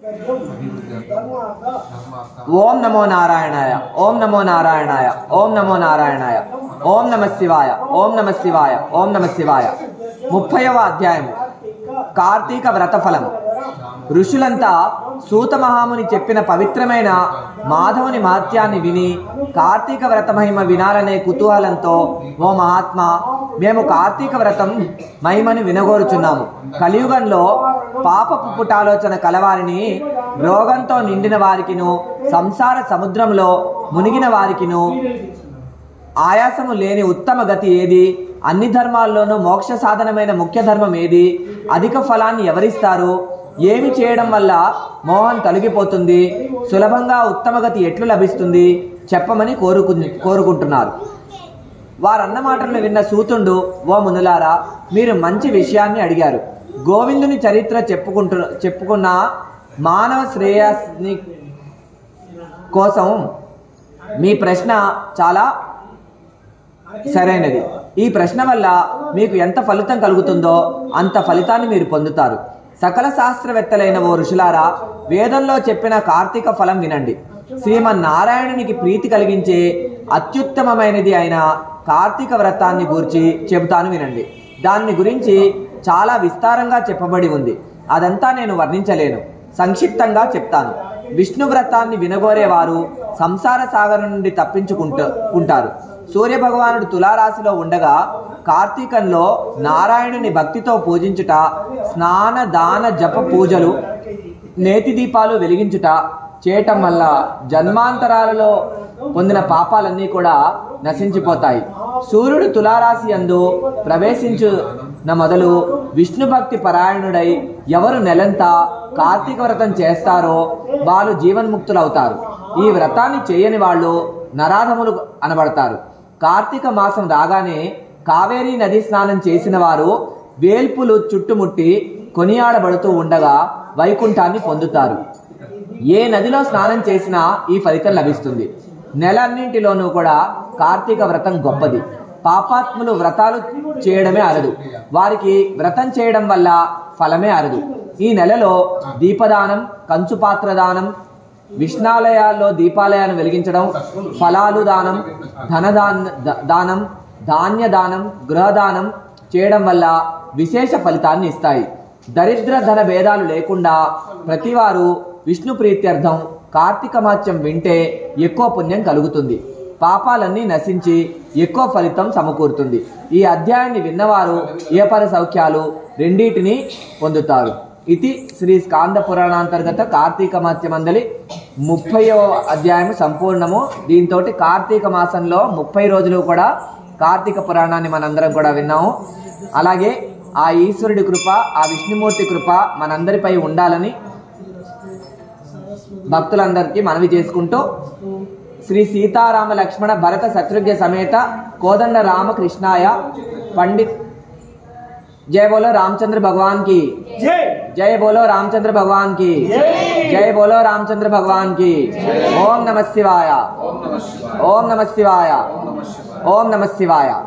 ఓం నమో నారాయణాయ ఓం నమో నారాయణాయ ఓం నమో నారాయణాయ ఓం నమ శివాయ ఓం నమ శివాయ ఓం నమ శివాయ ముప్పైవ అధ్యాయము కార్తీక వ్రత ఫలం ఋషులంతా సూత మహాముని చెప్పిన పవిత్రమైన మాధవుని మహత్యాన్ని విని కార్తీక వ్రత మహిమ వినాలనే కుతూహలంతో ఓ మహాత్మా మేము కార్తీక వ్రతం మహిమని వినగోరుచున్నాము కలియుగంలో పాపపు పుటాలోచన కలవారిని రోగంతో నిండిన వారికిను సంసార సముద్రంలో మునిగిన వారికిను ఆయాసము లేని ఉత్తమ గతి ఏది అన్ని ధర్మాల్లోనూ మోక్ష సాధనమైన ముఖ్య ధర్మం ఏది అధిక ఫలాన్ని ఎవరిస్తారు ఏమి చేయడం వల్ల మోహం తొలగిపోతుంది సులభంగా ఉత్తమ గతి ఎట్లు లభిస్తుంది చెప్పమని కోరుకు కోరుకుంటున్నారు వారన్న మాటలను విన్న సూతుండు ఓ మునులారా మీరు మంచి విషయాన్ని అడిగారు గోవిందుని చరిత్ర చెప్పుకుంటు చెప్పుకున్న మానవ శ్రేయస్ని కోసం మీ ప్రశ్న చాలా సరైనది ఈ ప్రశ్న వల్ల మీకు ఎంత ఫలితం కలుగుతుందో అంత ఫలితాన్ని మీరు పొందుతారు సకల శాస్త్రవేత్తలైన ఓ ఋషులారా వేదంలో చెప్పిన కార్తీక ఫలం వినండి శ్రీమన్నారాయణునికి ప్రీతి కలిగించే అత్యుత్తమమైనది అయిన కార్తీక వ్రతాన్ని గురించి చెబుతాను వినండి దాన్ని గురించి చాలా విస్తారంగా చెప్పబడి ఉంది అదంతా నేను వర్ణించలేను సంక్షిప్తంగా చెప్తాను విష్ణు వ్రతాన్ని వినగోరేవారు సంసార సాగరం నుండి తప్పించుకుంటూ ఉంటారు సూర్య భగవానుడు తులారాశిలో ఉండగా కార్తీకంలో నారాయణుని భక్తితో పూజించుట స్నాన దాన జప పూజలు నేతి దీపాలు వెలిగించుట చేయటం వల్ల జన్మాంతరాలలో పొందిన పాపాలన్నీ కూడా నశించిపోతాయి సూర్యుడు తులారాశి అందు ప్రవేశించున మొదలు విష్ణు భక్తి పరాయణుడై ఎవరు నెలంతా కార్తీక వ్రతం చేస్తారో వాళ్ళు జీవన్ముక్తులవుతారు ఈ వ్రతాన్ని చేయని వాళ్ళు నరాధములు అనబడతారు కార్తీక మాసం రాగానే కావేరీ నది స్నానం చేసిన వారు వేల్పులు చుట్టుముట్టి కొనియాడబడుతూ ఉండగా వైకుంఠాన్ని పొందుతారు ఏ నదిలో స్నానం చేసినా ఈ ఫలితం లభిస్తుంది నెలన్నింటిలోనూ కూడా కార్తీక వ్రతం గొప్పది పాపాత్ములు వ్రతాలు చేయడమే అరదు వారికి వ్రతం చేయడం వల్ల ఫలమే అరదు ఈ నెలలో దీపదానం కంచుపాత్ర దానం విష్ణాలయాల్లో దీపాలయాన్ని వెలిగించడం ఫలాలు దానం ధనదాన ద- దానం ధాన్య దానం గృహదానం చేయడం వల్ల విశేష ఫలితాన్ని ఇస్తాయి దరిద్ర ధన భేదాలు లేకుండా ప్రతివారు విష్ణు ప్రీత్యర్థం కార్తీక మాత్యం వింటే ఎక్కువ పుణ్యం కలుగుతుంది పాపాలన్నీ నశించి ఎక్కువ ఫలితం సమకూరుతుంది ఈ అధ్యాయాన్ని విన్నవారు ఏ పర సౌఖ్యాలు రెండింటిని పొందుతారు ఇది శ్రీ స్కాంద పురాణాంతర్గత కార్తీక మాత్యమందలి ముప్పైవ అధ్యాయం సంపూర్ణము దీంతో కార్తీక మాసంలో ముప్పై రోజులు కూడా కార్తీక పురాణాన్ని మనందరం కూడా విన్నాము అలాగే ఆ ఈశ్వరుడి కృప ఆ విష్ణుమూర్తి కృప మనందరిపై ఉండాలని భక్తులందరికీ మనవి చేసుకుంటూ శ్రీ సీతారామ లక్ష్మణ భరత శత్రుఘ్న సమేత కోదండ రామకృష్ణాయ పండిత్ జయ బోలో రామచంద్ర భగవాన్ की జై जय बोलो रामचंद्र भगवान की जय बोलो रामचंद्र भगवान की ओम नमः शिवाय ओम नमः शिवाय ओम नमः शिवाय